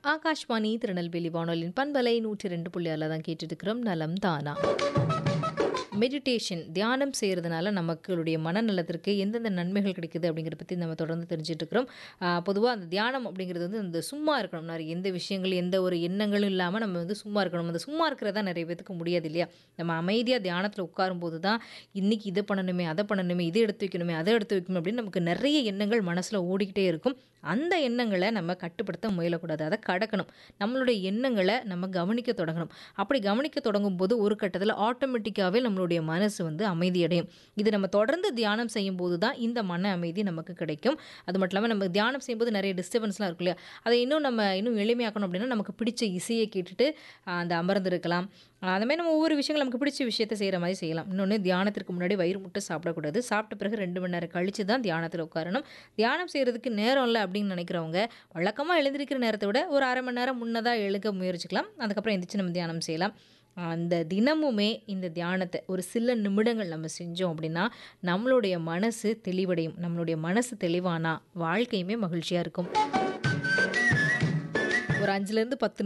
ஆகாஷ்வாணி திருநெல்வேலி வானொலியின் பண்பலை நூற்றி ரெண்டு புள்ளி ஆறில் தான் கேட்டுட்டு இருக்கிறோம் நலம் தானா மெடிடேஷன் தியானம் செய்கிறதுனால நமக்களுடைய மனநலத்திற்கு எந்தெந்த நன்மைகள் கிடைக்குது அப்படிங்கிறத பற்றி நம்ம தொடர்ந்து தெரிஞ்சுட்டு இருக்கிறோம் பொதுவாக அந்த தியானம் அப்படிங்கிறது வந்து இந்த சும்மா இருக்கணும் நிறைய எந்த விஷயங்கள் எந்த ஒரு எண்ணங்களும் இல்லாமல் நம்ம வந்து சும்மா இருக்கணும் அந்த சும்மா இருக்கிறதா நிறைய பேத்துக்கு முடியாது இல்லையா நம்ம அமைதியாக தியானத்தில் உட்காரும்போது தான் இன்றைக்கி இதை பண்ணணுமே அதை பண்ணணுமே இதை எடுத்து வைக்கணுமே அதை எடுத்து வைக்கணும் அப்படின்னு நமக்கு நிறைய எண்ணங்கள் மனசில் ஓடிக்கிட்டே இருக்கும் அந்த எண்ணங்களை நம்ம கட்டுப்படுத்த முயலக்கூடாது அதை கடக்கணும் நம்மளுடைய எண்ணங்களை நம்ம கவனிக்க தொடங்கணும் அப்படி கவனிக்க தொடங்கும் போது ஒரு கட்டத்தில் ஆட்டோமேட்டிக்காகவே நம்மளுடைய மனசு வந்து அமைதியடையும் இது நம்ம தொடர்ந்து தியானம் செய்யும் போது தான் இந்த மன அமைதி நமக்கு கிடைக்கும் அது மட்டும் இல்லாமல் நம்ம தியானம் செய்யும்போது நிறைய டிஸ்டர்பன்ஸ்லாம் இருக்கும் இல்லையா அதை இன்னும் நம்ம இன்னும் எளிமையாக்கணும் அப்படின்னா நமக்கு பிடிச்ச இசையை கேட்டுட்டு அந்த அமர்ந்திருக்கலாம் அதுமாதிரி நம்ம ஒவ்வொரு விஷயங்கள் நமக்கு பிடிச்ச விஷயத்தை செய்கிற மாதிரி செய்யலாம் இன்னொன்று தியானத்திற்கு முன்னாடி வயிறு முட்டை சாப்பிடக்கூடாது சாப்பிட்ட பிறகு ரெண்டு மணி நேரம் கழித்து தான் தியானத்தில் உட்காரணும் தியானம் செய்கிறதுக்கு நேரம் இல்லை அப்படின்னு நினைக்கிறவங்க வழக்கமாக எழுந்திருக்கிற நேரத்தை விட ஒரு அரை மணி நேரம் முன்னதாக எழுக்க முயற்சிக்கலாம் அதுக்கப்புறம் எந்திரிச்சு நம்ம தியானம் செய்யலாம் அந்த தினமுமே இந்த தியானத்தை ஒரு சில நிமிடங்கள் நம்ம செஞ்சோம் அப்படின்னா நம்மளுடைய மனசு தெளிவடையும் நம்மளுடைய மனசு தெளிவானா வாழ்க்கையுமே மகிழ்ச்சியாக இருக்கும் ஒரு அஞ்சுலேருந்து பத்து